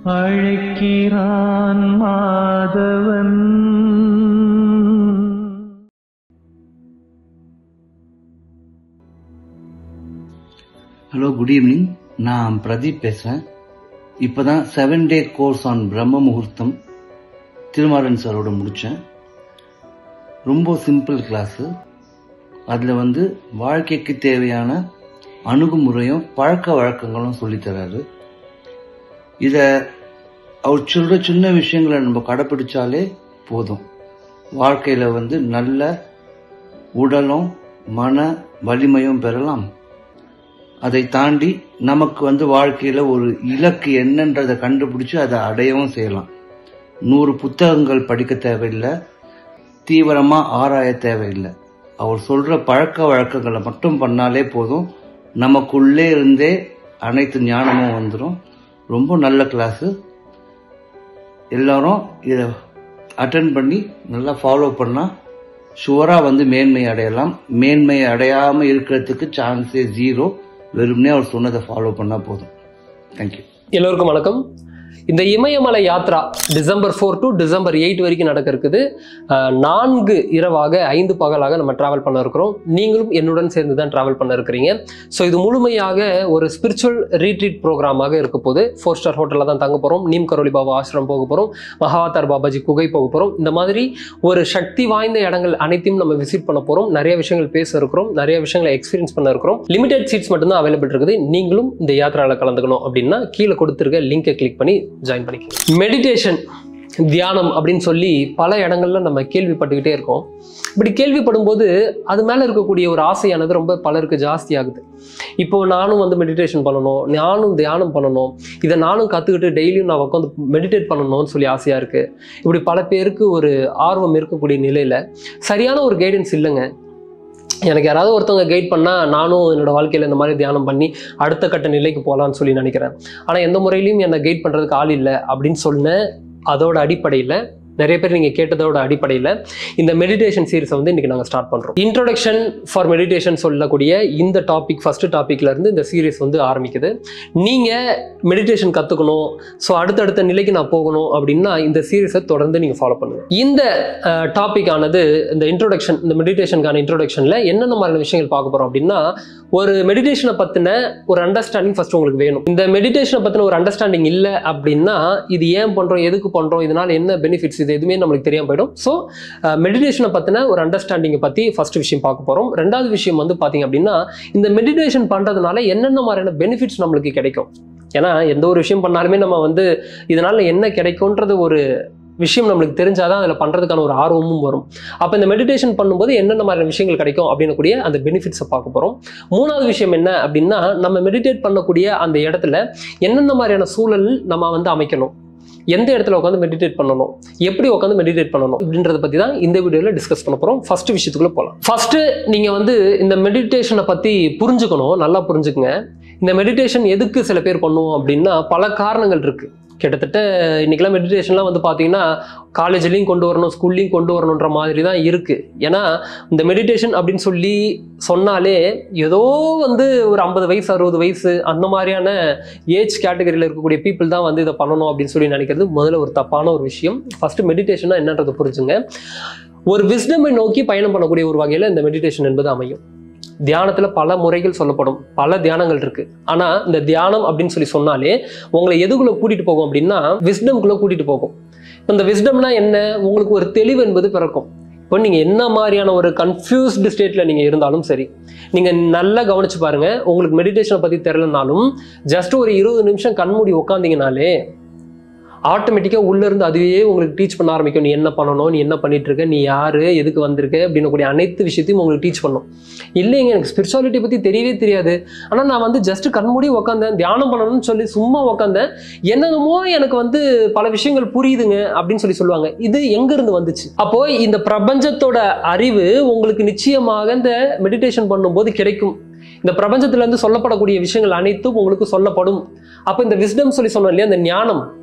அழைக்கிறான் Madhavan hello good evening நான் பிரதீப் பேசுகிறேன் இப்போ தான் செவன் டே கோர்ஸ் ஆன் பிரம்ம முகூர்த்தம் திருமாறன் சாரோட முடித்தேன் ரொம்ப சிம்பிள் கிளாஸு அதில் வந்து வாழ்க்கைக்கு தேவையான அணுகுமுறையும் பழக்க வழக்கங்களும் சொல்லித் தராரு இதை அவர் சொல்கிற சின்ன விஷயங்களை நம்ம கடைப்பிடிச்சாலே போதும் வாழ்க்கையில் வந்து நல்ல உடலும் மன வலிமையும் பெறலாம் அதை தாண்டி நமக்கு வந்து வாழ்க்கையில ஒரு இலக்கு என்னன்றதை கண்டுபிடிச்சு அதை அடையவும் செய்யலாம் நூறு புத்தகங்கள் படிக்க தேவையில்லை தீவிரமா ஆராய தேவையில்லை அவர் சொல்ற பழக்க வழக்கங்களை மட்டும் பண்ணாலே போதும் நமக்குள்ளே இருந்தே அனைத்து ஞானமும் வந்துடும் ரொம்ப நல்ல கிளாஸு எல்லாரும் இதை அட்டன் பண்ணி நல்லா ஃபாலோ பண்ணால் ஷுவராக வந்து மேன்மை அடையலாம் மேன்மை அடையாமல் இருக்கிறதுக்கு சான்ஸே ஜீரோ வெறுமனே அவர் சொன்னதை ஃபாலோ பண்ணால் போதும் தேங்க்யூ எல்லோருக்கும் வணக்கம் இந்த Imayamalai yatra December four to December eight வரைக்கும் நடக்க இருக்குது அஹ், நான்கு இரவாக ஐந்து பகலாக நம்ம டிராவல் பண்ண இருக்கிறோம் நீங்களும் என்னுடன் சேர்ந்து தான் டிராவல் பண்ண இருக்கிறீங்க ஸோ இது முழுமையாக ஒரு ஸ்பிரிச்சுவல் ரீட்ரீட் ப்ரோக்ராமாக இருக்க போது ஃபோர் ஸ்டார் ஹோட்டலில் தான் தங்க போகிறோம் நீம் கரோலி பாபா ஆசிரம் போக போகிறோம் மகாவதார் பாபாஜி குகை போக போகிறோம் இந்த மாதிரி ஒரு சக்தி வாய்ந்த இடங்கள் அனைத்தையும் நம்ம விசிட் பண்ண போகிறோம் நிறைய விஷயங்கள் பேச இருக்கிறோம் நிறைய விஷயங்களை எக்ஸ்பீரியன்ஸ் பண்ண இருக்கிறோம் லிமிடெட் சீட்ஸ் மட்டும்தான் அவைலபிள் இருக்குது நீங்களும் இந்த யாத்திராவில் கலந்துக்கணும் அப்படின்னா கீழே கொடுத்துருக்க லிங்கை கிளிக் பண்ணி ஜாயின் பண்ணிக்கணும் மெடிடேஷன் தியானம் அப்படின்னு சொல்லி பல இடங்கள்ல நம்ம கேள்விப்பட்டுக்கிட்டே இருக்கோம் இப்படி கேள்விப்படும்போது அது மேலே இருக்கக்கூடிய ஒரு ஆசையானது ரொம்ப பலருக்கு ஜாஸ்தி ஆகுது இப்போ நானும் வந்து மெடிடேஷன் பண்ணணும் நானும் தியானம் பண்ணணும் இதை நானும் கற்றுக்கிட்டு டெய்லியும் நான் உட்காந்து மெடிடேட் பண்ணணும்னு சொல்லி ஆசையாக இருக்குது இப்படி பல பேருக்கு ஒரு ஆர்வம் இருக்கக்கூடிய நிலையில் சரியான ஒரு கைடன்ஸ் இல்லைங்க எனக்கு யாராவது ஒருத்தவங்க கைட் பண்ணால் நானும் என்னோட வாழ்க்கையில் இந்த மாதிரி தியானம் பண்ணி அடுத்த கட்ட நிலைக்கு போகலான்னு சொல்லி நினைக்கிறேன் ஆனால் எந்த முறையிலையும் என்னை கைட் பண்ணுறதுக்கு ஆள் இல்லை அப்படின்னு சொன்ன அதோட அடிப்படையில் நிறைய பேர் நீங்கள் கேட்டதோட அடிப்படையில் இந்த மெடிடேஷன் சீரிஸை வந்து இன்றைக்கி நாங்கள் ஸ்டார்ட் பண்ணுறோம் இன்ட்ரோடக்ஷன் ஃபார் மெடிடேஷன் சொல்லக்கூடிய இந்த டாபிக் ஃபஸ்ட்டு டாப்பிக்லேருந்து இந்த சீரிஸ் வந்து ஆரம்பிக்குது நீங்கள் மெடிடேஷன் கற்றுக்கணும் ஸோ அடுத்தடுத்த நிலைக்கு நான் போகணும் அப்படின்னா இந்த சீரிஸை தொடர்ந்து நீங்கள் ஃபாலோ பண்ணுங்கள் இந்த டாபிக் ஆனது இந்த இன்ட்ரோடக்ஷன் இந்த மெடிடேஷனுக்கான இன்ட்ரோடக்ஷனில் என்னென்ன மாதிரியான விஷயங்கள் பார்க்க போகிறோம் அப்படின்னா ஒரு மெடிடேஷனை பற்றின ஒரு அண்டர்ஸ்டாண்டிங் ஃபர்ஸ்ட் உங்களுக்கு வேணும் இந்த மெடிடேஷனை பற்றின ஒரு அண்டர்ஸ்டாண்டிங் இல்லை அப்படின்னா இது ஏன் பண்ணுறோம் எதுக்கு பண்ணுறோம் இதனால் என்ன பெனிஃபிட்ஸ் இது எதுவுமே நம்மளுக்கு தெரியாம போயிடும் ஸோ மெடிடேஷனை பற்றின ஒரு அண்டர்ஸ்டாண்டிங்கை பற்றி ஃபர்ஸ்ட் விஷயம் பார்க்க போகிறோம் ரெண்டாவது விஷயம் வந்து பார்த்தீங்க அப்படின்னா இந்த மெடிடேஷன் பண்ணுறதுனால என்னென்ன மாதிரியான பெனிஃபிட்ஸ் நம்மளுக்கு கிடைக்கும் ஏன்னா எந்த ஒரு விஷயம் பண்ணாலுமே நம்ம வந்து இதனால் என்ன கிடைக்கும்ன்றது ஒரு விஷயம் நம்மளுக்கு தெரிஞ்சாதான் அதில் பண்ணுறதுக்கான ஒரு ஆர்வமும் வரும் அப்போ இந்த மெடிடேஷன் பண்ணும்போது என்னென்ன மாதிரியான விஷயங்கள் கிடைக்கும் அப்படின்னு கூடிய அந்த பெனிஃபிட்ஸை பார்க்க போகிறோம் மூணாவது விஷயம் என்ன அப்படின்னா நம்ம மெடிடேட் பண்ணக்கூடிய அந்த இடத்துல என்னென்ன மாதிரியான சூழல் நம்ம வந்து அமைக்கணும் எந்த இடத்துல உட்காந்து மெடிடேட் பண்ணணும் எப்படி உட்காந்து மெடிடேட் பண்ணணும் அப்படின்றத பற்றி தான் இந்த வீடியோவில் டிஸ்கஸ் பண்ண போகிறோம் ஃபர்ஸ்ட் விஷயத்துக்குள்ளே போகலாம் ஃபர்ஸ்ட் நீங்கள் வந்து இந்த மெடிடேஷனை பற்றி புரிஞ்சுக்கணும் நல்லா புரிஞ்சுக்குங்க இந்த மெடிடேஷன் எதுக்கு சில பேர் பண்ணுவோம் அப்படின்னா பல காரணங்கள் இருக்குது கிட்டத்தட்ட இன்றைக்கெல்லாம் மெடிடேஷன்லாம் வந்து பார்த்தீங்கன்னா காலேஜ்லேயும் கொண்டு வரணும் ஸ்கூல்லையும் கொண்டு வரணுன்ற மாதிரி தான் இருக்குது ஏன்னா இந்த மெடிடேஷன் அப்படின்னு சொல்லி சொன்னாலே ஏதோ வந்து ஒரு ஐம்பது வயசு அறுபது வயசு அந்த மாதிரியான ஏஜ் கேட்டகரியில் இருக்கக்கூடிய பீப்புள் தான் வந்து இதை பண்ணணும் அப்படின்னு சொல்லி நினைக்கிறது முதல்ல ஒரு தப்பான ஒரு விஷயம் ஃபஸ்ட்டு மெடிடேஷன்னா என்னன்றதை புரிஞ்சுங்க ஒரு விஸ்டமை நோக்கி பயணம் பண்ணக்கூடிய ஒரு வகையில் இந்த மெடிடேஷன் என்பது அமையும் தியானத்துல பல முறைகள் சொல்லப்படும் பல தியானங்கள் இருக்கு ஆனா இந்த தியானம் அப்படின்னு சொல்லி சொன்னாலே உங்களை எதுக்குள்ள கூட்டிட்டு போகும் அப்படின்னா விஸ்டம்குள்ள கூட்டிட்டு போகும் இப்ப இந்த விஸ்டம்னா என்ன உங்களுக்கு ஒரு தெளிவு என்பது பிறக்கும் இப்போ நீங்க என்ன மாதிரியான ஒரு கன்ஃபியூஸ்டு ஸ்டேட்ல நீங்க இருந்தாலும் சரி நீங்க நல்லா கவனிச்சு பாருங்க உங்களுக்கு மெடிடேஷனை பத்தி தெரியலனாலும் ஜஸ்ட் ஒரு இருபது நிமிஷம் கண்மூடி உட்காந்தீங்கனாலே ஆட்டோமேட்டிக்காக உள்ளேருந்து அதுவே உங்களுக்கு டீச் பண்ண ஆரம்பிக்கும் நீ என்ன பண்ணணும் நீ என்ன பண்ணிட்டு இருக்க நீ யாரு எதுக்கு வந்திருக்க அப்படின்னு கூடிய அனைத்து விஷயத்தையும் உங்களுக்கு டீச் பண்ணும் இல்லைங்க எனக்கு ஸ்பிரிச்சுவாலிட்டி பற்றி தெரியவே தெரியாது ஆனால் நான் வந்து ஜஸ்ட் கண்மூடி உட்காந்தேன் தியானம் பண்ணணும்னு சொல்லி சும்மா உட்காந்தேன் என்னென்னமோ எனக்கு வந்து பல விஷயங்கள் புரியுதுங்க அப்படின்னு சொல்லி சொல்லுவாங்க இது எங்கேருந்து வந்துச்சு அப்போ இந்த பிரபஞ்சத்தோட அறிவு உங்களுக்கு நிச்சயமாக இந்த மெடிடேஷன் பண்ணும்போது கிடைக்கும் இந்த பிரபஞ்சத்துல இருந்து சொல்லப்படக்கூடிய விஷயங்கள் அனைத்தும் உங்களுக்கு சொல்லப்படும் அப்போ இந்த விஸ்டம் சொல்லி சொன்னோம் இல்லையா இந்த ஞானம்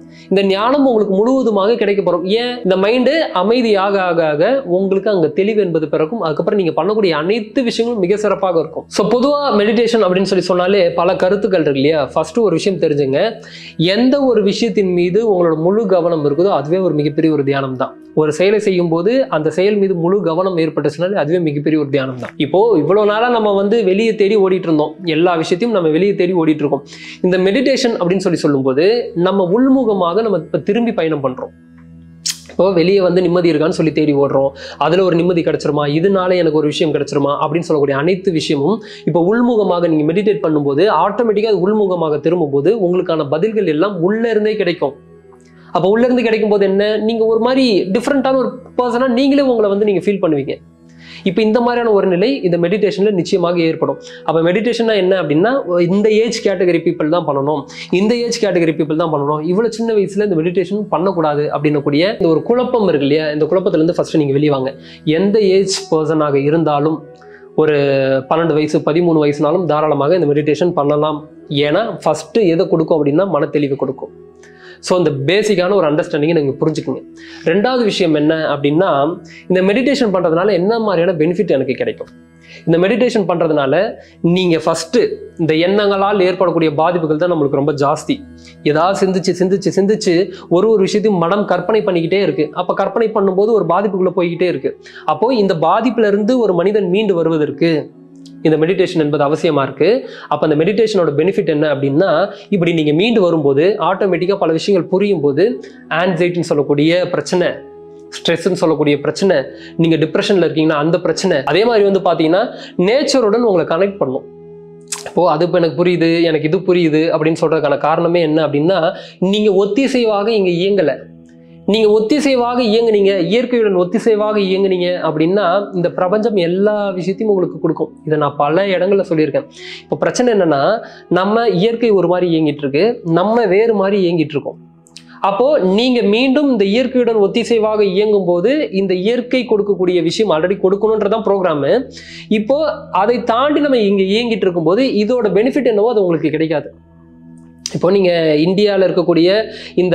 இந்த ஞானம் உங்களுக்கு முழுவதுமாக கிடைக்க போறோம் ஏன் இந்த மைண்டு அமைதியாக ஆக ஆக உங்களுக்கு அங்க தெளிவு என்பது பிறக்கும் அதுக்கப்புறம் நீங்க பண்ணக்கூடிய அனைத்து விஷயங்களும் மிக சிறப்பாக இருக்கும் ஸோ பொதுவா மெடிடேஷன் அப்படின்னு சொல்லி சொன்னாலே பல கருத்துக்கள் இருக்கு இல்லையா ஃபர்ஸ்ட் ஒரு விஷயம் தெரிஞ்சுங்க எந்த ஒரு விஷயத்தின் மீது உங்களோட முழு கவனம் இருக்குதோ அதுவே ஒரு மிகப்பெரிய ஒரு தியானம் தான் ஒரு செயலை செய்யும் போது அந்த செயல் மீது முழு கவனம் ஏற்பட்டுச்சுனாலே அதுவே மிகப்பெரிய ஒரு தியானம் தான் இப்போ இவ்வளவு நாளா நம்ம வந்து வெளியே தேடி ஓடிட்டு இருந்தோம் எல்லா விஷயத்தையும் நம்ம வெளியே தேடி ஓடிட்டு இருக்கோம் இந்த மெடிடேஷன் அப்படின்னு சொல்லி சொல்லும்போது நம்ம உள்முகமாக நம்ம இப்ப திரும்பி பயணம் பண்றோம் இப்போ வெளியே வந்து நிம்மதி இருக்கான்னு சொல்லி தேடி ஓடுறோம் அதுல ஒரு நிம்மதி கிடைச்சிருமா இதனால எனக்கு ஒரு விஷயம் கிடைச்சிருமா அப்படின்னு சொல்லக்கூடிய அனைத்து விஷயமும் இப்போ உள்முகமாக நீங்க மெடிடேட் பண்ணும்போது ஆட்டோமேட்டிக்கா அது உள்முகமாக திரும்பும்போது உங்களுக்கான பதில்கள் எல்லாம் உள்ள இருந்தே கிடைக்கும் அப்போ உள்ள இருந்து கிடைக்கும் போது என்ன நீங்க ஒரு மாதிரி டிஃப்ரெண்டான ஒரு பர்சனா நீங்களே உங்களை வந்து நீங்க ஃபீல் பண்ணுவீங்க இப்போ இந்த மாதிரியான ஒரு நிலை இந்த மெடிடேஷன்ல நிச்சயமாக ஏற்படும் அப்போ மெடிடேஷன்னா என்ன அப்படின்னா இந்த ஏஜ் கேட்டகரி பீப்புள் தான் பண்ணணும் இந்த ஏஜ் கேட்டகரி பீப்புள் தான் பண்ணணும் இவ்வளவு சின்ன வயசுல இந்த மெடிடேஷன் பண்ணக்கூடாது அப்படின்னக்கூடிய இந்த ஒரு குழப்பம் இருக்கு இல்லையா இந்த குழப்பத்துல இருந்து ஃபர்ஸ்ட் நீங்க வெளியே வாங்க எந்த ஏஜ் பர்சனாக இருந்தாலும் ஒரு பன்னெண்டு வயசு பதிமூணு வயசுனாலும் தாராளமாக இந்த மெடிடேஷன் பண்ணலாம் ஏன்னா ஃபர்ஸ்ட் எதை கொடுக்கும் அப்படின்னா மனத்தெளிவு கொடுக்கும் ஸோ இந்த பேசிக்கான ஒரு அண்டர்ஸ்டாண்டிங்கை நீங்கள் புரிஞ்சுக்குங்க ரெண்டாவது விஷயம் என்ன அப்படின்னா இந்த மெடிடேஷன் பண்ணுறதுனால என்ன மாதிரியான பெனிஃபிட் எனக்கு கிடைக்கும் இந்த மெடிடேஷன் பண்ணுறதுனால நீங்கள் ஃபஸ்ட்டு இந்த எண்ணங்களால் ஏற்படக்கூடிய பாதிப்புகள் தான் நம்மளுக்கு ரொம்ப ஜாஸ்தி ஏதாவது சிந்திச்சு சிந்திச்சு சிந்திச்சு ஒரு ஒரு விஷயத்தையும் மனம் கற்பனை பண்ணிக்கிட்டே இருக்கு அப்போ கற்பனை பண்ணும்போது ஒரு பாதிப்புக்குள்ளே போய்கிட்டே இருக்கு அப்போ இந்த பாதிப்புல இருந்து ஒரு மனிதன் மீண்டு வருவதற்கு இந்த மெடிடேஷன் என்பது அவசியமா இருக்கு அப்போ அந்த மெடிடேஷனோட பெனிஃபிட் என்ன அப்படின்னா இப்படி நீங்க மீண்டு வரும்போது ஆட்டோமேட்டிக்காக பல விஷயங்கள் புரியும் போது ஆன்சைட்டின்னு சொல்லக்கூடிய பிரச்சனை ஸ்ட்ரெஸ்ன்னு சொல்லக்கூடிய பிரச்சனை நீங்க டிப்ரெஷன்ல இருக்கீங்கன்னா அந்த பிரச்சனை அதே மாதிரி வந்து பாத்தீங்கன்னா நேச்சருடன் உங்களை கனெக்ட் பண்ணும் இப்போ அது இப்போ எனக்கு புரியுது எனக்கு இது புரியுது அப்படின்னு சொல்றதுக்கான காரணமே என்ன அப்படின்னா நீங்க ஒத்திசைவாக இங்க இயங்கலை நீங்க ஒத்திசைவாக இயங்குனீங்க இயற்கையுடன் ஒத்திசைவாக இயங்குனீங்க அப்படின்னா இந்த பிரபஞ்சம் எல்லா விஷயத்தையும் உங்களுக்கு கொடுக்கும் இதை நான் பல இடங்கள்ல சொல்லியிருக்கேன் இப்போ பிரச்சனை என்னன்னா நம்ம இயற்கை ஒரு மாதிரி இயங்கிட்டு இருக்கு நம்ம வேறு மாதிரி இயங்கிட்டு இருக்கோம் அப்போ நீங்க மீண்டும் இந்த இயற்கையுடன் ஒத்திசைவாக இயங்கும் போது இந்த இயற்கை கொடுக்கக்கூடிய விஷயம் ஆல்ரெடி கொடுக்கணுன்றதான் ப்ரோக்ராமு இப்போ அதை தாண்டி நம்ம இங்க இயங்கிட்டு இருக்கும்போது இதோட பெனிஃபிட் என்னவோ அது உங்களுக்கு கிடைக்காது இப்போ நீங்க இந்தியாவில் இருக்கக்கூடிய இந்த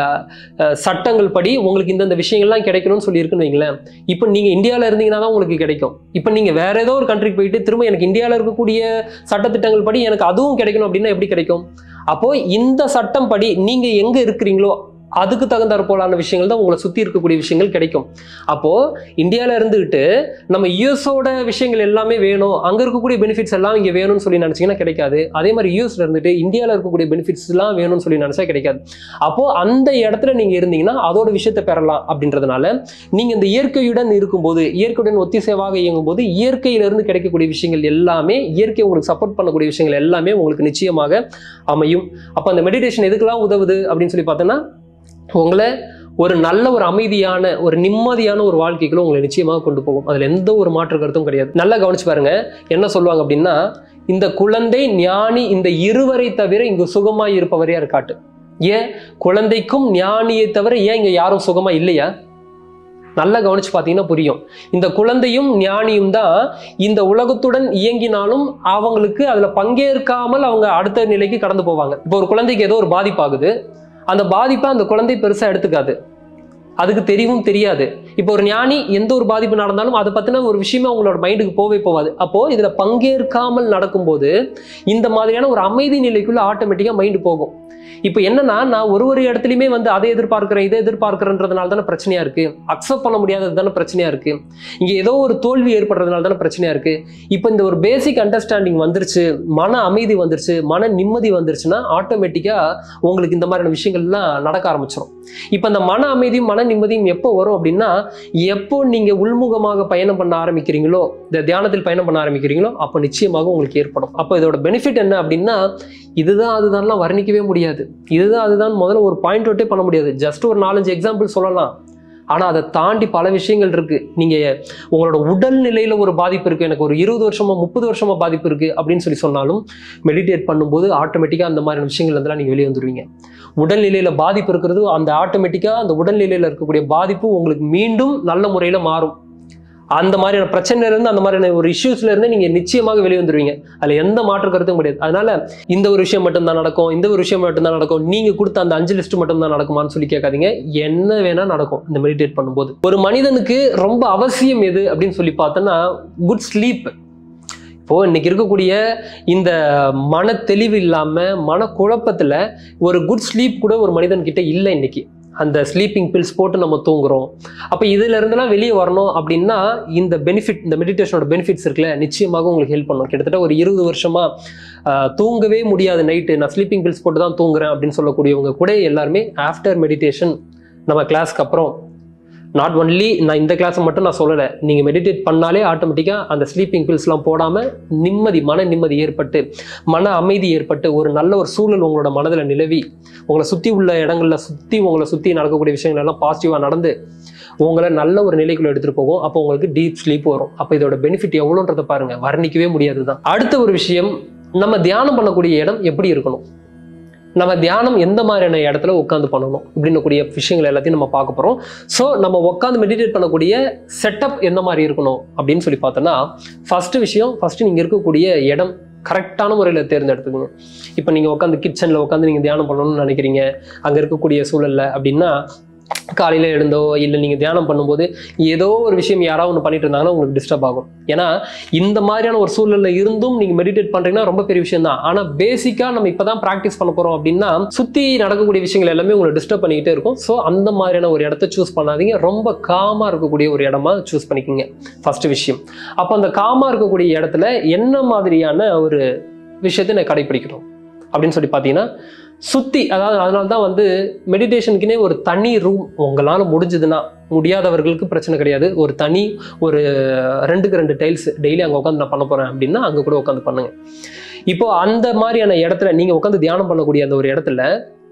அஹ், சட்டங்கள் படி உங்களுக்கு இந்தந்த விஷயங்கள்லாம் கிடைக்கணும்னு சொல்லி இருக்குன்னு வைங்களேன் இப்போ நீங்க இந்தியாவில் இருந்தீங்கன்னா தான் உங்களுக்கு கிடைக்கும் இப்போ நீங்க வேற ஏதோ ஒரு கண்ட்ரிக்கு போயிட்டு திரும்ப எனக்கு இந்தியாவில் இருக்கக்கூடிய சட்டத்திட்டங்கள் படி எனக்கு அதுவும் கிடைக்கணும் அப்படின்னா எப்படி கிடைக்கும் அப்போ இந்த சட்டம் படி நீங்க எங்க இருக்கிறீங்களோ அதுக்கு தகுந்தாற் போலான விஷயங்கள் தான் உங்களை சுத்தி இருக்கக்கூடிய விஷயங்கள் கிடைக்கும் அப்போ இந்தியால இருந்துகிட்டு நம்ம யூஎஸோட விஷயங்கள் எல்லாமே வேணும் அங்க இருக்கக்கூடிய பெனிஃபிட்ஸ் எல்லாம் இங்க வேணும்னு சொல்லி நினைச்சீங்கன்னா கிடைக்காது அதே மாதிரி யூஎஸ்ல இருந்துட்டு இந்தியால இருக்கக்கூடிய பெனிஃபிட்ஸ் எல்லாம் வேணும்னு சொல்லி நினைச்சா கிடைக்காது அப்போ அந்த இடத்துல நீங்க இருந்தீங்கன்னா அதோட விஷயத்தை பெறலாம் அப்படின்றதுனால நீங்க இந்த இயற்கையுடன் இருக்கும்போது இயற்கையுடன் ஒத்திசைவாக இயங்கும் போது இயற்கையிலிருந்து கிடைக்கக்கூடிய விஷயங்கள் எல்லாமே இயற்கை உங்களுக்கு சப்போர்ட் பண்ணக்கூடிய விஷயங்கள் எல்லாமே உங்களுக்கு நிச்சயமாக அமையும் அப்போ அந்த மெடிடேஷன் எதுக்கெல்லாம் உதவுது அப்படின்னு சொல்லி பார்த்தோன்னா உங்களை ஒரு நல்ல ஒரு அமைதியான ஒரு நிம்மதியான ஒரு வாழ்க்கைக்குள்ள உங்களை நிச்சயமாக கொண்டு போகும் அதுல எந்த ஒரு மாற்று கருத்தும் கிடையாது நல்லா கவனிச்சு பாருங்க என்ன சொல்லுவாங்க அப்படின்னா இந்த குழந்தை ஞானி இந்த இருவரை தவிர இங்கு சுகமாய் இருப்பவரே இருக்காட்டு ஏன் குழந்தைக்கும் ஞானியை தவிர ஏன் இங்க யாரும் சுகமா இல்லையா நல்லா கவனிச்சு பார்த்தீங்கன்னா புரியும் இந்த குழந்தையும் ஞானியும் தான் இந்த உலகத்துடன் இயங்கினாலும் அவங்களுக்கு அதுல பங்கேற்காமல் அவங்க அடுத்த நிலைக்கு கடந்து போவாங்க இப்போ ஒரு குழந்தைக்கு ஏதோ ஒரு பாதிப்பாகுது அந்த பாதிப்பை அந்த குழந்தை பெருசா எடுத்துக்காது அதுக்கு தெரியவும் தெரியாது இப்போ ஒரு ஞானி எந்த ஒரு பாதிப்பு நடந்தாலும் அதை பத்தின ஒரு விஷயமே அவங்களோட மைண்டுக்கு போவே போகாது அப்போ இதுல பங்கேற்காமல் நடக்கும்போது இந்த மாதிரியான ஒரு அமைதி நிலைக்குள்ள ஆட்டோமேட்டிக்கா மைண்டு போகும் இப்போ என்னன்னா நான் ஒரு ஒரு இடத்துலையுமே வந்து அதை எதிர்பார்க்கிறேன் இதை எதிர்பார்க்கிறேன்றதுனால தானே பிரச்சனையா இருக்கு அக்செப்ட் பண்ண முடியாதது தானே பிரச்சனையா இருக்கு இங்க ஏதோ ஒரு தோல்வி ஏற்படுறதுனால தானே பிரச்சனையா இருக்கு இப்போ இந்த ஒரு பேசிக் அண்டர்ஸ்டாண்டிங் வந்துருச்சு மன அமைதி வந்துருச்சு மன நிம்மதி வந்துருச்சுன்னா ஆட்டோமேட்டிக்கா உங்களுக்கு இந்த மாதிரியான விஷயங்கள்லாம் நடக்க ஆரம்பிச்சிடும் இப்போ இந்த மன அமைதியும் மன நிம்மதியும் எப்போ வரும் அப்படின்னா எப்போ நீங்க உள்முகமாக பயணம் பண்ண ஆரம்பிக்கிறீங்களோ இந்த தியானத்தில் பயணம் பண்ண ஆரம்பிக்கிறீங்களோ அப்போ நிச்சயமாக உங்களுக்கு ஏற்படும் அப்போ இதோட பெனிஃபிட் என்ன அப்படின்னா இதுதான் அதுதான்லாம் வர்ணிக்கவே முடியாது இதுதான் அதுதான் முதல்ல ஒரு பாயிண்ட் அவுட்டே பண்ண முடியாது ஜஸ்ட் ஒரு நாலஞ்சு எக்ஸாம்பிள் சொல்லலாம் ஆனா அதை தாண்டி பல விஷயங்கள் இருக்கு நீங்க உங்களோட உடல் நிலையில ஒரு பாதிப்பு இருக்கு எனக்கு ஒரு இருபது வருஷமா முப்பது வருஷமா பாதிப்பு இருக்கு அப்படின்னு சொல்லி சொன்னாலும் மெடிடேட் பண்ணும்போது ஆட்டோமேட்டிக்கா அந்த மாதிரியான விஷயங்கள் இருந்தெல்லாம் நீங்க வெளியே வந்துருவீங்க உடல்நிலையில பாதிப்பு இருக்கிறது அந்த ஆட்டோமேட்டிக்கா அந்த உடல்நிலையில இருக்கக்கூடிய பாதிப்பு உங்களுக்கு மீண்டும் நல்ல முறையில மாறும் அந்த மாதிரியான பிரச்சனையில இருந்து அந்த மாதிரியான ஒரு இஷ்யூஸ்ல இருந்து நீங்க நிச்சயமாக வெளியே வந்துருவீங்க அதுல எந்த மாற்று கருத்தும் கிடையாது அதனால இந்த ஒரு விஷயம் மட்டும்தான் நடக்கும் இந்த ஒரு விஷயம் மட்டும்தான் நடக்கும் நீங்க கொடுத்த அந்த அஞ்சு லிஸ்ட் மட்டும்தான் நடக்குமான்னு சொல்லி கேட்காதீங்க என்ன வேணா நடக்கும் இந்த மெடிடேட் பண்ணும்போது ஒரு மனிதனுக்கு ரொம்ப அவசியம் எது அப்படின்னு சொல்லி பார்த்தோன்னா குட் ஸ்லீப் இப்போ இன்னைக்கு இருக்கக்கூடிய இந்த மன தெளிவு இல்லாம மன குழப்பத்துல ஒரு குட் ஸ்லீப் கூட ஒரு மனிதன் கிட்ட இல்லை இன்னைக்கு அந்த ஸ்லீப்பிங் பில்ஸ் போட்டு நம்ம தூங்குறோம் அப்போ இதுல இருந்தெல்லாம் வெளியே வரணும் அப்படின்னா இந்த பெனிஃபிட் இந்த மெடிடேஷனோட பெனிஃபிட்ஸ் இருக்குல்ல நிச்சயமாக உங்களுக்கு ஹெல்ப் பண்ணும் கிட்டத்தட்ட ஒரு இருபது வருஷமா ஆஹ், தூங்கவே முடியாது நைட்டு நான் ஸ்லீப்பிங் பில்ஸ் போட்டு தான் தூங்குறேன் அப்படின்னு சொல்லக்கூடியவங்க கூட எல்லாருமே ஆஃப்டர் மெடிடேஷன் நம்ம கிளாஸ்க்கு அப்புறம் நாட் ஒன்லி நான் இந்த கிளாஸை மட்டும் நான் சொல்லலை நீங்கள் மெடிடேட் பண்ணாலே ஆட்டோமேட்டிக்காக அந்த ஸ்லீப்பிங் பில்ஸ்லாம் போடாமல் நிம்மதி மன நிம்மதி ஏற்பட்டு மன அமைதி ஏற்பட்டு ஒரு நல்ல ஒரு சூழல் உங்களோட மனதில் நிலவி உங்களை சுற்றி உள்ள இடங்கள்ல சுற்றி உங்களை சுற்றி நடக்கக்கூடிய விஷயங்கள் எல்லாம் பாசிட்டிவாக நடந்து உங்களை நல்ல ஒரு நிலைக்குள்ள எடுத்துகிட்டு போகும் அப்போ உங்களுக்கு டீப் ஸ்லீப் வரும் அப்போ இதோட பெனிஃபிட் எவ்வளோன்றதை பாருங்க வர்ணிக்கவே முடியாது தான் அடுத்த ஒரு விஷயம் நம்ம தியானம் பண்ணக்கூடிய இடம் எப்படி இருக்கணும் நம்ம தியானம் எந்த மாதிரியான இடத்துல உட்காந்து பண்ணணும் இப்படின்னு கூடிய விஷயங்கள் எல்லாத்தையும் நம்ம பார்க்க போகிறோம் ஸோ நம்ம உட்காந்து மெடிடேட் பண்ணக்கூடிய செட்டப் எந்த மாதிரி இருக்கணும் அப்படின்னு சொல்லி பார்த்தோன்னா ஃபர்ஸ்ட் விஷயம் ஃபர்ஸ்ட் நீங்கள் இருக்கக்கூடிய இடம் கரெக்டான முறையில் தேர்ந்தெடுத்துக்கோங்க இப்போ நீங்கள் உட்காந்து கிச்சனில் உட்காந்து நீங்கள் தியானம் பண்ணணும்னு நினைக்கிறீங்க அங்கே இருக்கக்கூடிய சூழல்ல அப்படின்னா காலையில் எழுந்தோ இல்லை நீங்கள் தியானம் பண்ணும்போது ஏதோ ஒரு விஷயம் யாராவது ஒன்று பண்ணிட்டு இருந்தாங்கன்னா உங்களுக்கு டிஸ்டர்ப் ஆகும் ஏன்னா இந்த மாதிரியான ஒரு சூழல்ல இருந்தும் நீங்கள் மெடிடேட் பண்ணுறீங்கன்னா ரொம்ப பெரிய விஷயம் தான் ஆனால் பேசிக்காக நம்ம இப்போ தான் ப்ராக்டிஸ் பண்ண போகிறோம் அப்படின்னா சுற்றி நடக்கக்கூடிய விஷயங்கள் எல்லாமே உங்களை டிஸ்டர்ப் பண்ணிக்கிட்டே இருக்கும் ஸோ அந்த மாதிரியான ஒரு இடத்த சூஸ் பண்ணாதீங்க ரொம்ப காமாக இருக்கக்கூடிய ஒரு இடமா சூஸ் பண்ணிக்கோங்க ஃபர்ஸ்ட் விஷயம் அப்போ அந்த காமாக இருக்கக்கூடிய இடத்துல என்ன மாதிரியான ஒரு விஷயத்தை நான் கடைபிடிக்கணும் அப்படின்னு சொல்லி பார்த்தீங்கன்னா சுற்றி அதாவது அதனால தான் வந்து மெடிடேஷனுக்குனே ஒரு தனி ரூம் உங்களால் முடிஞ்சதுன்னா முடியாதவர்களுக்கு பிரச்சனை கிடையாது ஒரு தனி ஒரு ரெண்டுக்கு ரெண்டு டைல்ஸ் டெய்லி அங்கே உட்காந்து நான் பண்ண போகிறேன் அப்படின்னா அங்கே கூட உட்காந்து பண்ணுங்க இப்போ அந்த மாதிரியான இடத்துல நீங்கள் உட்காந்து தியானம் பண்ணக்கூடிய அந்த ஒரு இடத்துல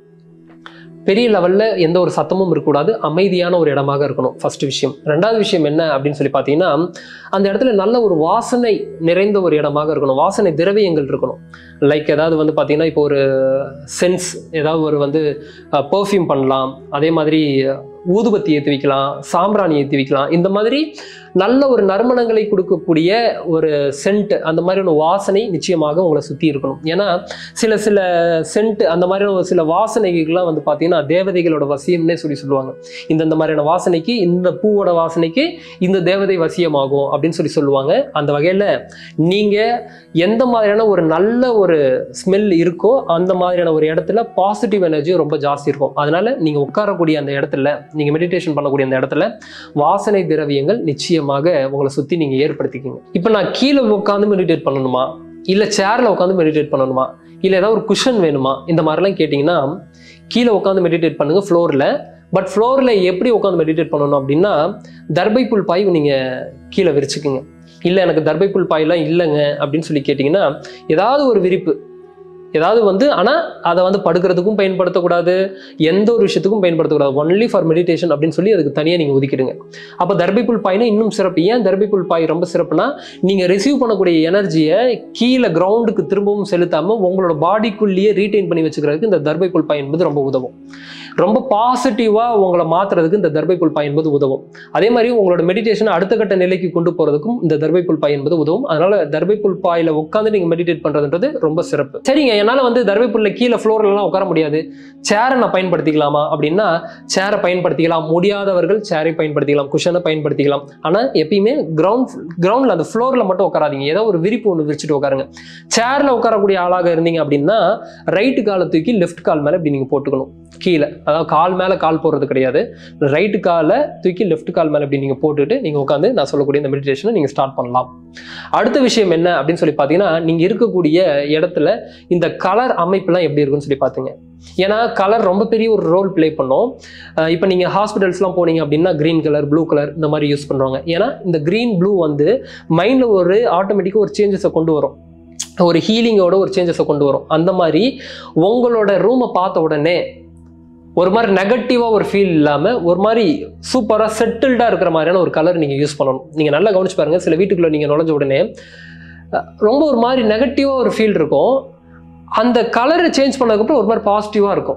பெரிய லெவலில் எந்த ஒரு சத்தமும் இருக்கக்கூடாது அமைதியான ஒரு இடமாக இருக்கணும் ஃபர்ஸ்ட் விஷயம் ரெண்டாவது விஷயம் என்ன அப்படின்னு சொல்லி பார்த்தீங்கன்னா அந்த இடத்துல நல்ல ஒரு வாசனை நிறைந்த ஒரு இடமாக இருக்கணும் வாசனை திரவியங்கள் இருக்கணும் லைக் ஏதாவது வந்து பார்த்தீங்கன்னா இப்போ ஒரு சென்ஸ் ஏதாவது ஒரு வந்து பர்ஃப்யூம் பண்ணலாம் அதே மாதிரி ஊதுபத்தி ஏற்றி வைக்கலாம் சாம்பிராணி ஏற்றி வைக்கலாம் இந்த மாதிரி நல்ல ஒரு நறுமணங்களை கொடுக்கக்கூடிய ஒரு சென்ட் அந்த மாதிரியான வாசனை நிச்சயமாக உங்களை சுற்றி இருக்கணும் ஏன்னா சில சில சென்ட் அந்த மாதிரியான ஒரு சில வாசனைகள்லாம் வந்து பார்த்தீங்கன்னா தேவதைகளோட வசியம்னே சொல்லி சொல்லுவாங்க இந்தந்த மாதிரியான வாசனைக்கு இந்த பூவோட வாசனைக்கு இந்த தேவதை வசியமாகும் அப்படின்னு சொல்லி சொல்லுவாங்க அந்த வகையில் நீங்கள் எந்த மாதிரியான ஒரு நல்ல ஒரு ஸ்மெல் இருக்கோ அந்த மாதிரியான ஒரு இடத்துல பாசிட்டிவ் எனர்ஜி ரொம்ப ஜாஸ்தி இருக்கும் அதனால நீங்கள் உட்காரக்கூடிய அந்த இடத்துல நீங்கள் மெடிடேஷன் பண்ணக்கூடிய அந்த இடத்துல வாசனை திரவியங்கள் நிச்சயமாக உங்களை சுற்றி நீங்கள் ஏற்படுத்திக்கிங்க இப்போ நான் கீழே உட்காந்து மெடிடேட் பண்ணணுமா இல்லை சேரில் உட்காந்து மெடிடேட் பண்ணணுமா இல்லை ஏதாவது ஒரு குஷன் வேணுமா இந்த மாதிரிலாம் கேட்டிங்கன்னா கீழே உட்காந்து மெடிடேட் பண்ணுங்க ஃப்ளோரில் பட் ஃப்ளோரில் எப்படி உட்காந்து மெடிடேட் பண்ணணும் அப்படின்னா தர்பை புல் பாய் நீங்கள் கீழே விரிச்சுக்குங்க இல்லை எனக்கு தர்பை புல் பாயெல்லாம் இல்லைங்க அப்படின்னு சொல்லி கேட்டிங்கன்னா ஏதாவது ஒரு விரிப்பு ஏதாவது வந்து ஆனால் அதை வந்து படுக்கிறதுக்கும் பயன்படுத்தக்கூடாது எந்த ஒரு விஷயத்துக்கும் பயன்படுத்தக்கூடாது ஒன்லி ஃபார் மெடிடேஷன் அப்படின்னு சொல்லி அதுக்கு தனியாக நீங்கள் ஒதுக்கிடுங்க அப்போ தர்பைப்புல் பாய்னா இன்னும் சிறப்பு ஏன் தர்பைப்புல் பாய் ரொம்ப சிறப்புனா நீங்கள் ரிசீவ் பண்ணக்கூடிய எனர்ஜியை கீழே கிரவுண்டுக்கு திரும்பவும் செலுத்தாமல் உங்களோட பாடிக்குள்ளேயே ரீட்டைன் பண்ணி வச்சுக்கிறதுக்கு இந்த தர்பைப்புல் பாய் என்பது ரொம்ப உதவும் ரொம்ப பாசிட்டிவாக உங்களை மாற்றுறதுக்கு இந்த தர்பைப்புல் பாய் என்பது உதவும் அதே மாதிரி உங்களோட மெடிடேஷனை அடுத்த கட்ட நிலைக்கு கொண்டு போகிறதுக்கும் இந்த தர்பைப்புல் பாய் என்பது உதவும் அதனால தர்பைப்புல் பாயில் உட்காந்து நீங்கள் மெடிடேட் பண்ணுறதுன்றது ரொம்ப சிறப்பு சரிங்க என்னால் வந்து தர்பைப்புல்ல கீழே ஃப்ளோர்லலாம் உட்கார முடியாது சேரை நான் பயன்படுத்திக்கலாமா அப்படின்னா சேரை பயன்படுத்திக்கலாம் முடியாதவர்கள் சேரை பயன்படுத்திக்கலாம் குஷனை பயன்படுத்திக்கலாம் ஆனால் எப்பயுமே கிரவுண்ட் கிரவுண்டில் அந்த ஃப்ளோரில் மட்டும் உட்காராதீங்க ஏதோ ஒரு விரிப்பு ஒன்று விரிச்சிட்டு உட்காருங்க சேரில் உட்காரக்கூடிய ஆளாக இருந்தீங்க அப்படின்னா ரைட்டு காலை தூக்கி லெஃப்ட் கால் மேலே இப்படி நீங்கள் போட்டுக்கணும் கீழே அதாவது கால் மேலே கால் போடுறது கிடையாது ரைட்டு காலை தூக்கி லெஃப்ட் கால் மேலே இப்படி நீங்கள் போட்டுட்டு நீங்கள் உட்காந்து நான் சொல்லக்கூடிய இந்த மெடிடேஷனை நீங்கள் ஸ்டார்ட் பண்ணலாம் அடுத்த விஷயம் என்ன அப்படின்னு சொல்லி பார்த்தீங்கன்னா நீங்கள் இருக்கக்கூடிய இடத்துல இந்த கலர் அமைப்புலாம் எப்படி இருக்குன்னு சொல்லி பார்த்துங்க ஏன்னா கலர் ரொம்ப பெரிய ஒரு ரோல் ப்ளே பண்ணும் இப்போ நீங்கள் ஹாஸ்பிட்டல்ஸ்லாம் போனீங்க அப்படின்னா க்ரீன் கலர் ப்ளூ கலர் இந்த மாதிரி யூஸ் பண்ணுவாங்க ஏன்னா இந்த க்ரீன் ப்ளூ வந்து மைண்டில் ஒரு ஆட்டோமேட்டிக்காக ஒரு சேஞ்சஸை கொண்டு வரும் ஒரு ஹீலிங்கோட ஒரு சேஞ்சஸை கொண்டு வரும் அந்த மாதிரி உங்களோட ரூமை பார்த்த உடனே ஒரு மாதிரி நெகட்டிவாக ஒரு ஃபீல் இல்லாமல் ஒரு மாதிரி சூப்பராக செட்டில்டாக இருக்கிற மாதிரியான ஒரு கலர் நீங்கள் யூஸ் பண்ணணும் நீங்கள் நல்லா கவனிச்சு பாருங்கள் சில வீட்டுக்குள்ளே நீங்கள் நுழைஞ்ச உடனே அஹ், ரொம்ப ஒரு மாதிரி நெகட்டிவாக ஒரு ஃபீல் இருக்கும் அந்த கலரை சேஞ்ச் பண்ணதுக்கப்புறம் ஒரு மாதிரி பாசிட்டிவாக இருக்கும்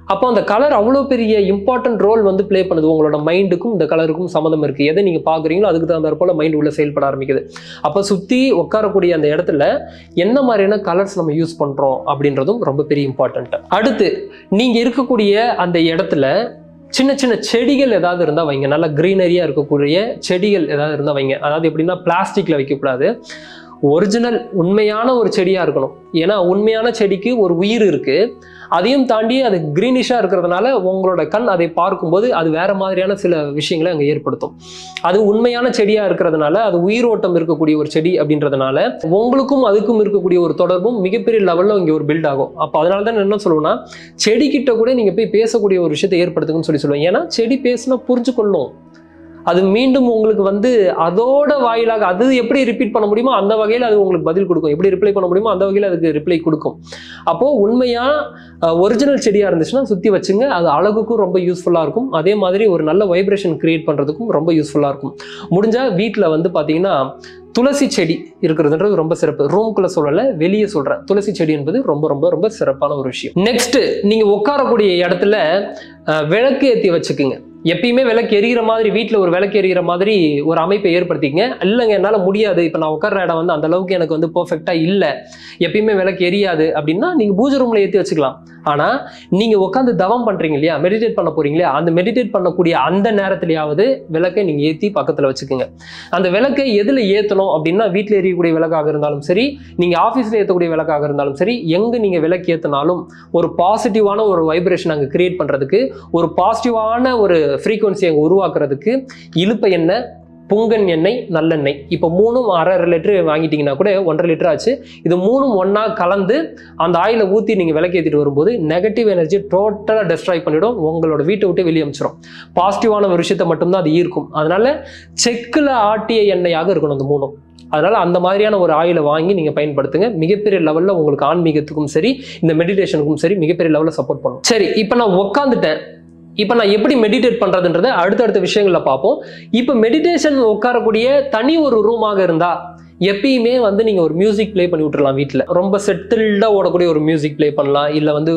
அப்போ அந்த கலர் அவ்வளோ பெரிய இம்பார்ட்டன்ட் ரோல் வந்து ப்ளே பண்ணுது உங்களோட மைண்டுக்கும் இந்த கலருக்கும் சம்மந்தம் இருக்குது எதை நீங்கள் பார்க்குறீங்களோ அதுக்கு தகுந்தாற் போல் மைண்ட் உள்ள செயல்பட ஆரம்பிக்குது அப்போ சுற்றி உட்காரக்கூடிய அந்த இடத்துல என்ன மாதிரியான கலர்ஸ் நம்ம யூஸ் பண்ணுறோம் அப்படின்றதும் ரொம்ப பெரிய இம்பார்ட்டன்ட் அடுத்து நீங்கள் இருக்கக்கூடிய அந்த இடத்துல சின்ன சின்ன செடிகள் ஏதாவது இருந்தால் வைங்க நல்லா க்ரீனரியாக இருக்கக்கூடிய செடிகள் ஏதாவது இருந்தால் வைங்க அதாவது எப்படின்னா பிளாஸ்டிக்கில் வைக்கக்கூடாது ஒரிஜினல் உண்மையான ஒரு செடியாக இருக்கணும் ஏன்னா உண்மையான செடிக்கு ஒரு உயிர் இருக்குது அதையும் தாண்டி அது க்ரீனிஷாக இருக்கிறதுனால உங்களோட கண் அதை பார்க்கும்போது அது வேற மாதிரியான சில விஷயங்களை அங்கே ஏற்படுத்தும் அது உண்மையான செடியாக இருக்கிறதுனால அது உயிரோட்டம் இருக்கக்கூடிய ஒரு செடி அப்படின்றதுனால உங்களுக்கும் அதுக்கும் இருக்கக்கூடிய ஒரு தொடர்பும் மிகப்பெரிய லெவலில் இங்கே ஒரு பில்ட் ஆகும் அப்போ அதனால தான் நான் என்ன சொல்லுவேன்னா செடிக்கிட்ட கூட நீங்கள் போய் பேசக்கூடிய ஒரு விஷயத்தை ஏற்படுத்துங்கன்னு சொல்லி சொல்லுவேன் ஏன்னா செடி பேசினா புரிஞ்சு கொள்ளும் அது மீண்டும் உங்களுக்கு வந்து அதோட வாயிலாக அது எப்படி ரிப்பீட் பண்ண முடியுமோ அந்த வகையில் அது உங்களுக்கு பதில் கொடுக்கும் எப்படி ரிப்ளை பண்ண முடியுமோ அந்த வகையில் அதுக்கு ரிப்ளை கொடுக்கும் அப்போது உண்மையாக ஒரிஜினல் செடியாக இருந்துச்சுன்னா சுற்றி வச்சுங்க அது அழகுக்கும் ரொம்ப யூஸ்ஃபுல்லாக இருக்கும் அதே மாதிரி ஒரு நல்ல வைப்ரேஷன் கிரியேட் பண்ணுறதுக்கும் ரொம்ப யூஸ்ஃபுல்லாக இருக்கும் முடிஞ்சால் வீட்டில் வந்து பார்த்தீங்கன்னா துளசி செடி இருக்கிறதுன்றது ரொம்ப சிறப்பு ரூம்குள்ள சொல்லலை வெளியே சொல்கிறேன் துளசி செடி என்பது ரொம்ப ரொம்ப ரொம்ப சிறப்பான ஒரு விஷயம் நெக்ஸ்ட் நீங்கள் உட்காரக்கூடிய இடத்துல அஹ், விளக்கு ஏற்றி வச்சுக்குங்க எப்பயுமே விளக்கு எரியிற மாதிரி வீட்டில் ஒரு விளக்கு எரியிற மாதிரி ஒரு அமைப்பை ஏற்படுத்திக்கங்க இல்லைங்க என்னால் முடியாது இப்போ நான் உட்கார்ற இடம் வந்து அந்த அளவுக்கு எனக்கு வந்து பர்ஃபெக்டாக இல்லை எப்பயுமே விளக்கு எரியாது அப்படின்னா நீங்கள் பூஜை ரூமில் ஏற்றி வச்சுக்கலாம் ஆனால் நீங்கள் உட்காந்து தவம் பண்ணுறீங்க இல்லையா மெடிடேட் பண்ண போறீங்க இல்லையா அந்த மெடிடேட் பண்ணக்கூடிய அந்த நேரத்துலையாவது விளக்கை நீங்கள் ஏற்றி பக்கத்தில் வச்சுக்கோங்க அந்த விளக்கை எதில் ஏற்றணும் அப்படின்னா வீட்டில் எரியக்கூடிய விளக்காக இருந்தாலும் சரி நீங்கள் ஆஃபீஸில் ஏற்றக்கூடிய விளக்காக இருந்தாலும் சரி எங்கே நீங்கள் விளக்கு ஏற்றினாலும் ஒரு பாசிட்டிவான ஒரு வைப்ரேஷன் அங்கே கிரியேட் பண்ணுறதுக்கு ஒரு பாசிட்டிவான ஒரு ஃப்ரீக்குவன்சி அங்கே உருவாக்குறதுக்கு இழுப்ப எண்ணெய் புங்கன் எண்ணெய் நல்லெண்ணெய் இப்போ மூணும் அரை அரை லிட்டரு வாங்கிட்டீங்கன்னா கூட ஒன்றரை லிட்டர் ஆச்சு இது மூணும் ஒன்றா கலந்து அந்த ஆயிலை ஊற்றி நீங்கள் விளக்கேற்றிட்டு வரும்போது நெகட்டிவ் எனர்ஜி டோட்டலாக டெஸ்ட்ராய் பண்ணிடும் உங்களோட வீட்டை விட்டு வெளியே அமிச்சிடும் பாசிட்டிவான ஒரு விஷயத்தை மட்டும்தான் அது ஈர்க்கும் அதனால செக்கில் ஆட்டிய எண்ணெயாக இருக்கணும் அந்த மூணும் அதனால அந்த மாதிரியான ஒரு ஆயிலை வாங்கி நீங்கள் பயன்படுத்துங்க மிகப்பெரிய லெவலில் உங்களுக்கு ஆன்மீகத்துக்கும் சரி இந்த மெடிடேஷனுக்கும் சரி மிகப்பெரிய லெவலில் சப்போர்ட் பண்ணும் சரி இப்போ நான் உட்காந்துட்டேன் இப்போ நான் எப்படி மெடிடேட் பண்ணுறதுன்றத அடுத்தடுத்த விஷயங்களில் பார்ப்போம் இப்போ மெடிடேஷன் உட்காரக்கூடிய தனி ஒரு ரூமாக இருந்தால் எப்பயுமே வந்து நீங்கள் ஒரு மியூசிக் ப்ளே பண்ணி விட்டுறலாம் வீட்டில் ரொம்ப செட்டில்டாக ஓடக்கூடிய ஒரு மியூசிக் ப்ளே பண்ணலாம் இல்லை வந்து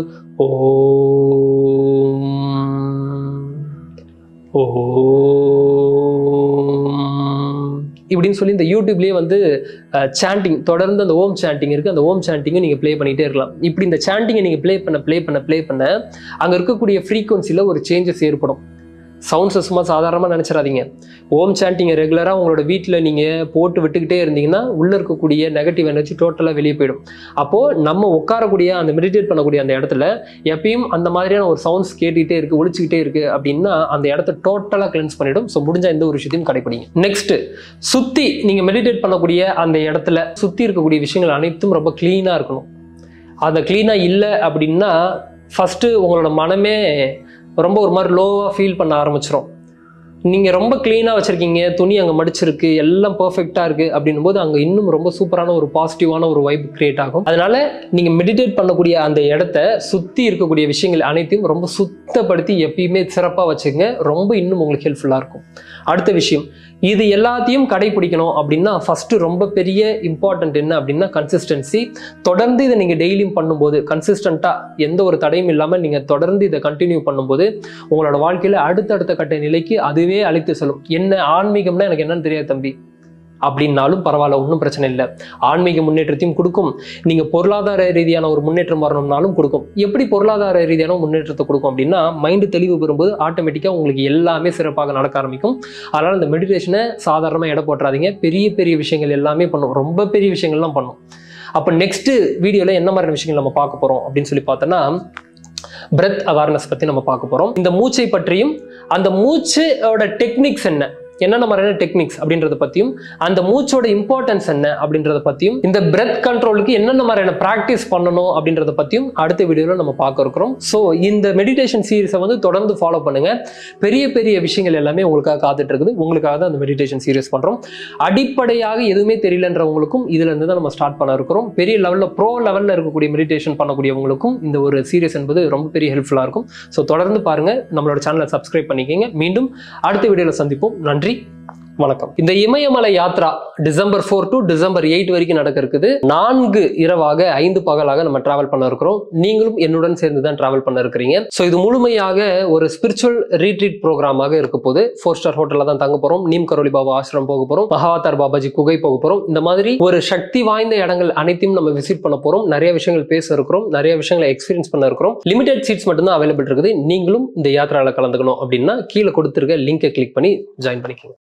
ஓ இப்படின்னு சொல்லி இந்த யூடியூப்லேயே வந்து சாண்டிங் தொடர்ந்து அந்த ஓம் சாண்டிங் இருக்குது அந்த ஓம் சாண்டிங்கும் நீங்கள் ப்ளே பண்ணிகிட்டே இருக்கலாம் இப்படி இந்த சாண்டிங்கை நீங்கள் ப்ளே பண்ண ப்ளே பண்ண ப்ளே பண்ண அங்கே இருக்கக்கூடிய ஃப்ரீக்குவன்சியில் ஒரு சேஞ்சஸ் ஏற்படும் சவுண்ட்ஸை சும்மா சாதாரணமாக நினச்சிடாதீங்க ஓம் சாண்டிங்கை ரெகுலராக உங்களோட வீட்டில் நீங்கள் போட்டு விட்டுக்கிட்டே இருந்தீங்கன்னா உள்ளே இருக்கக்கூடிய நெகட்டிவ் எனர்ஜி டோட்டலாக வெளியே போயிடும் அப்போது நம்ம உட்காரக்கூடிய அந்த மெடிடேட் பண்ணக்கூடிய அந்த இடத்துல எப்பயும் அந்த மாதிரியான ஒரு சவுண்ட்ஸ் கேட்டுக்கிட்டே இருக்குது ஒழிச்சிக்கிட்டே இருக்குது அப்படின்னா அந்த இடத்த டோட்டலாக கிளென்ஸ் பண்ணிடும் ஸோ முடிஞ்ச எந்த ஒரு விஷயத்தையும் கடைப்பிடிங்க நெக்ஸ்ட்டு சுற்றி நீங்கள் மெடிடேட் பண்ணக்கூடிய அந்த இடத்துல சுற்றி இருக்கக்கூடிய விஷயங்கள் அனைத்தும் ரொம்ப க்ளீனாக இருக்கணும் அந்த க்ளீனாக இல்லை அப்படின்னா ஃபஸ்ட்டு உங்களோட மனமே ரொம்ப ஒரு மாதிரி லோவாக ஃபீல் பண்ண ஆரம்பிச்சிரும் நீங்கள் ரொம்ப க்ளீனாக வச்சுருக்கீங்க துணி அங்கே மடிச்சிருக்கு எல்லாம் பர்ஃபெக்டாக இருக்குது அப்படின்னும் போது அங்கே இன்னும் ரொம்ப சூப்பரான ஒரு பாசிட்டிவான ஒரு வைப் கிரியேட் ஆகும் அதனால நீங்கள் மெடிடேட் பண்ணக்கூடிய அந்த இடத்த சுற்றி இருக்கக்கூடிய விஷயங்கள் அனைத்தையும் ரொம்ப சுத்தப்படுத்தி எப்பயுமே சிறப்பாக வச்சுக்கோங்க ரொம்ப இன்னும் உங்களுக்கு ஹெல்ப்ஃபுல்லாக இருக்கும் அடுத்த விஷயம் இது எல்லாத்தையும் கடைபிடிக்கணும் அப்படின்னா ஃபஸ்ட்டு ரொம்ப பெரிய இம்பார்ட்டன்ட் என்ன அப்படின்னா கன்சிஸ்டன்சி தொடர்ந்து இதை நீங்கள் டெய்லியும் பண்ணும்போது கன்சிஸ்டண்ட்டாக எந்த ஒரு தடையும் இல்லாமல் நீங்கள் தொடர்ந்து இதை கண்டினியூ பண்ணும்போது உங்களோட வாழ்க்கையில் அடுத்தடுத்த கட்ட நிலைக்கு அதுவே அழைத்து செல்லும் என்ன ஆன்மீகம்னா எனக்கு என்னன்னு தெரியாது தம்பி அப்படின்னாலும் பரவாயில்ல ஒன்றும் பிரச்சனை இல்லை ஆன்மீக முன்னேற்றத்தையும் கொடுக்கும் நீங்கள் பொருளாதார ரீதியான ஒரு முன்னேற்றம் வரணும்னாலும் கொடுக்கும் எப்படி பொருளாதார ரீதியான முன்னேற்றத்தை கொடுக்கும் அப்படின்னா மைண்டு தெளிவு பெறும்போது ஆட்டோமேட்டிக்காக உங்களுக்கு எல்லாமே சிறப்பாக நடக்க ஆரம்பிக்கும் அதனால் இந்த மெடிடேஷனை சாதாரணமாக எடை போட்டுறாதீங்க பெரிய பெரிய விஷயங்கள் எல்லாமே பண்ணும் ரொம்ப பெரிய விஷயங்கள்லாம் பண்ணும் அப்போ நெக்ஸ்ட் வீடியோவில் என்ன மாதிரியான விஷயங்கள் நம்ம பார்க்க போகிறோம் அப்படின்னு சொல்லி பார்த்தோன்னா பிரெத் அவேர்னஸ் பற்றி நம்ம பார்க்க போகிறோம் இந்த மூச்சை பற்றியும் அந்த மூச்சோட டெக்னிக்ஸ் என்ன என்னென்ன மாதிரியான டெக்னிக்ஸ் அப்படின்றத பற்றியும் அந்த மூச்சோட இம்பார்ட்டன்ஸ் என்ன அப்படின்றத பற்றியும் இந்த பிரெத் கண்ட்ரோலுக்கு என்னென்ன மாதிரியான ப்ராக்டிஸ் பண்ணணும் அப்படின்றத பற்றியும் அடுத்த வீடியோவில் நம்ம பார்க்க இருக்கிறோம் ஸோ இந்த மெடிடேஷன் சீரிஸை வந்து தொடர்ந்து ஃபாலோ பண்ணுங்க பெரிய பெரிய விஷயங்கள் எல்லாமே உங்களுக்காக காத்துட்டு இருக்குது உங்களுக்காக தான் அந்த மெடிடேஷன் சீரிஸ் பண்ணுறோம் அடிப்படையாக எதுவுமே தெரியலன்றவங்களுக்கும் இதுல இருந்து தான் நம்ம ஸ்டார்ட் பண்ண இருக்கிறோம் பெரிய லெவலில் ப்ரோ லெவலில் இருக்கக்கூடிய மெடிடேஷன் பண்ணக்கூடியவங்களுக்கும் இந்த ஒரு சீரியஸ் என்பது ரொம்ப பெரிய ஹெல்ப்ஃபுல்லாக இருக்கும் ஸோ தொடர்ந்து பாருங்க நம்மளோட சேனலை சப்ஸ்கிரைப் பண்ணிக்கோங்க மீண்டும் அடுத்த வீடியோவில் சந்திப்போம் நன்றி வணக்கம் இந்த Imayamalai yatra December four to December eight வரைக்கும் நடக்க இருக்குது நான்கு இரவாக ஐந்து பகலாக நம்ம டிராவல் பண்ண இருக்கிறோம் நீங்களும் என்னுடன் சேர்ந்து தான் டிராவல் பண்ண இருக்கிறீங்க ஸோ இது முழுமையாக ஒரு ஸ்பிரிச்சுவல் ரீட்ரீட் ப்ரோக்ராமாக இருக்க போது ஃபோர் ஸ்டார் ஹோட்டலில் தான் தங்க போறோம் நீம் கரோலி பாபா ஆசிரம் போக போறோம் மகாவதார் பாபாஜி குகை போக போறோம் இந்த மாதிரி ஒரு சக்தி வாய்ந்த இடங்கள் அனைத்தையும் நம்ம விசிட் பண்ண போறோம் நிறைய விஷயங்கள் பேச இருக்கிறோம் நிறைய விஷயங்களை எக்ஸ்பீரியன்ஸ் பண்ண இருக்கிறோம் லிமிடெட் சீட்ஸ் மட்டும்தான் அவைலபிள் இருக்குது நீங்களும் இந்த யாத்திராவில் கலந்துக்கணும் அப்படின்னா கீழே கொடுத்துருக்க லிங்கை கிளிக் பண்ணி ஜாயின் பண்ணிக்கோங்க